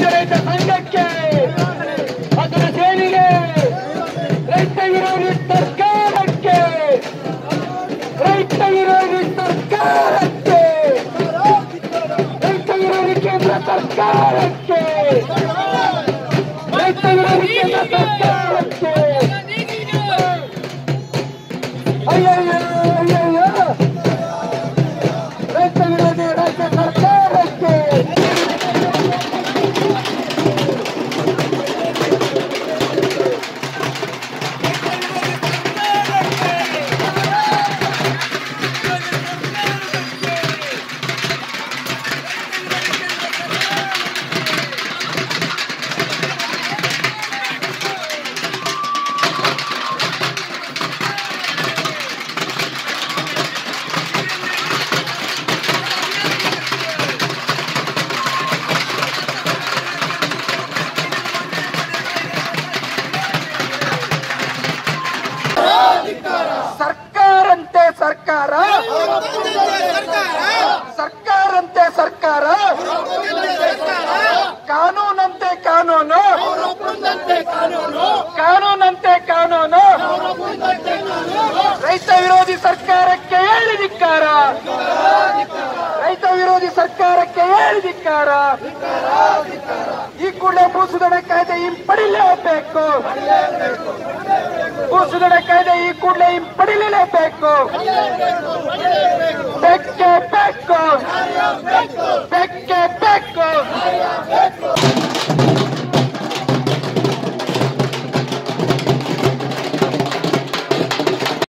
ರೈತ ಸಂಘಕ್ಕೆ ಹಸಿರ ಸೇನೆಗೆ ರೈತ ವಿರೋಧಿ ಸರ್ಕಾರಕ್ಕೆ ರೈತ ವಿರೋಧಿ ಸರ್ಕಾರಕ್ಕೆ ರೈತ ವಿರೋಧಿ ಕೇಂದ್ರ ಸರ್ಕಾರಕ್ಕೆ ರೈತ ವಿರೋಧಿ ಕೇಂದ್ರ ಸರ್ಕಾರಕ್ಕೆ ಅಯ್ಯಯ್ಯೋ ಅಯ್ಯಯ್ಯೋ ರೈತ ವಿರೋಧಿ ರಾಜ್ಯ ಸರ್ಕಾರಕ್ಕೆ ಸರ್ಕಾರಂತೆ ಸರ್ಕಾರ ಸರ್ಕಾರಂತೆ ಸರ್ಕಾರ ಕಾನೂನಂತೆ ಕಾನೂನು ಕಾನೂನಂತೆ ಕಾನೂನು ರೈತ ವಿರೋಧಿ ಸರ್ಕಾರಕ್ಕೆ ಹೇಳಿ ಧಿಕ್ಕಾರ ರೈತ ವಿರೋಧಿ ಸರ್ಕಾರಕ್ಕೆ ಹೇಳಿ ಧಿಕ್ಕಾರ ಈ ಕೂಡಲೇ ಭೂಸುಧನೆ ಕಾಯ್ದೆ ಹಿಂಪಡಿಲೇಬೇಕು ಭೂಸುಧನೆ ಕಾಯ್ದೆ ಈ ಕೂಡಲೇ ಹಿಂಪಡಿಲೇಬೇಕು ಬೆಕ್ಕೆ ಬೇಕು ಬೆಕ್ಕೆ ಬೇಕು